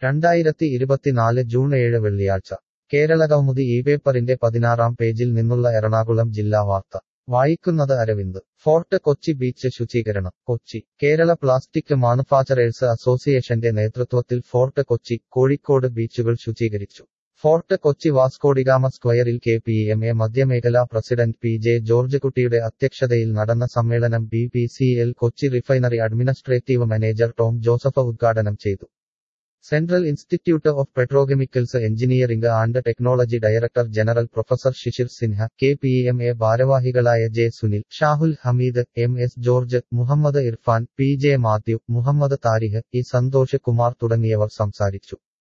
രണ്ടായിരത്തി ഇരുപത്തിനാല് ജൂൺ ഏഴ് വെള്ളിയാഴ്ച കേരളകൗമുദി ഈ പേപ്പറിന്റെ പതിനാറാം പേജിൽ നിന്നുള്ള എറണാകുളം ജില്ലാ വാർത്ത വായിക്കുന്നത് അരവിന്ദ് ഫോർട്ട് കൊച്ചി ബീച്ച് ശുചീകരണം കൊച്ചി കേരള പ്ലാസ്റ്റിക് മാനുഫാക്ചറേഴ്സ് അസോസിയേഷന്റെ നേതൃത്വത്തിൽ ഫോർട്ട് കൊച്ചി കോഴിക്കോട് ബീച്ചുകൾ ശുചീകരിച്ചു ഫോർട്ട് കൊച്ചി വാസ്കോഡിഗാമ സ്ക്വയറിൽ കെ പി എം എ മധ്യമേഖലാ പ്രസിഡന്റ് പി ജെ ജോർജ് കുട്ടിയുടെ അധ്യക്ഷതയിൽ നടന്ന സമ്മേളനം B P C L Kochi refinery administrative manager Tom Joseph ഉദ്ഘാടനം ചെയ്തു central institute of petrochemicals engineering and technology director general professor Shishir Sinha K P M A ഭാരവാഹികളായ J Sunil Shahul Hameed M S George Muhammad Irfan P J Mathew Muhammad Tariq E Santhosh Kumar തുടങ്ങിയവർ സംസാരിച്ചു